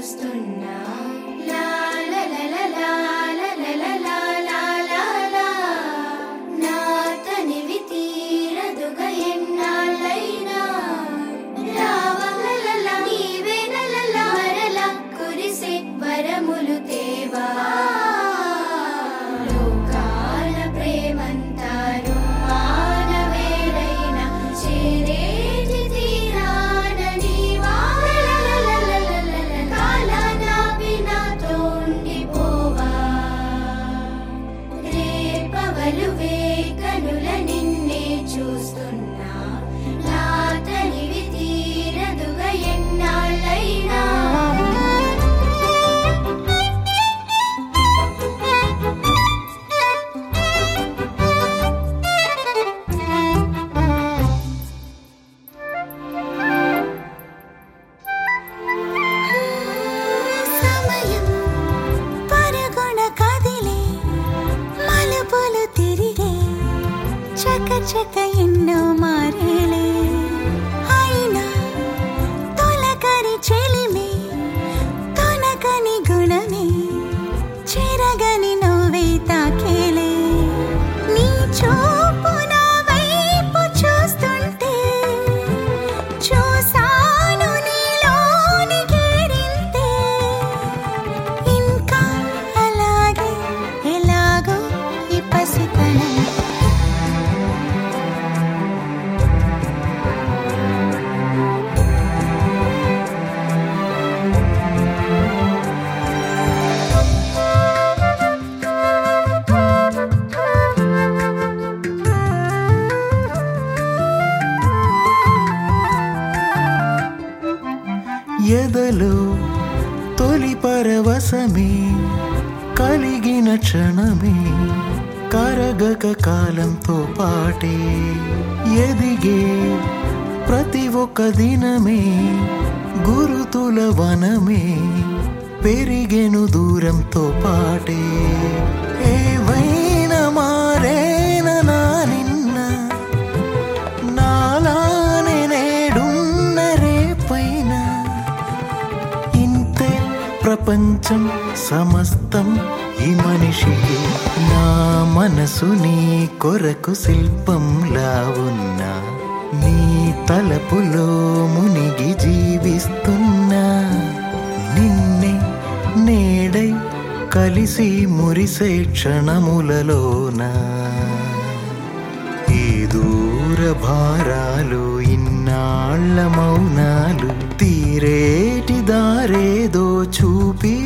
చూస్తున్నా లా లా లా లా లా లా లా లా లా లా లా. నా తనివి తీరదుగా ఎన్నాళ్ళైనా రావలల నీవే నలల మరల కురిసే వరములు తేవా లోకాల ప్రేమంతారు మానవేరైన చేరేటి తీరాన నీవా కాలానాపి నాతో ఉండిపోవా రేపవలు వేకనుల నిన్నే చూస్తున్నా నా తనివి తీరదుగా ఎన్నాళ్ళైనా సమయం పరుగున కదిలే మలుపులు తిరిగే చక చక ఎన్నో మారేలే అయినా తొలకరి చెలిమే తొనకని గుణమే చెరగని నువ్వే తాకేలే నీ చూపు నా వైపు చూస్తుంటే చూసాను నీలోని గేరింతే ఇంకా అలాగే ఎలాగో ఈ పసితనం ఎదలో తొలి పరవశమే కలిగిన క్షణమే కరగక కాలంతో పాటే ఎదిగే ప్రతి ఒక్క దినమే గురుతుల వనమే పెరిగెను దూరంతో పాటే ఏవైనా మారేన నా నిన్న నాలానే నేడున్న రేపైన ఇంతే ప్రపంచం సమస్తం ఈ మనిషికి నా మనసు నీ కొరకు శిల్పంలా ఉన్నా నీ తలపులో మునిగి జీవిస్తున్నా నిన్నే నేడై కలిసి మురిసే క్షణములలోనా ఈ దూర భారాలు ఇన్నాళ్ళ మౌనాలు తీరేటి దారేదో చూపి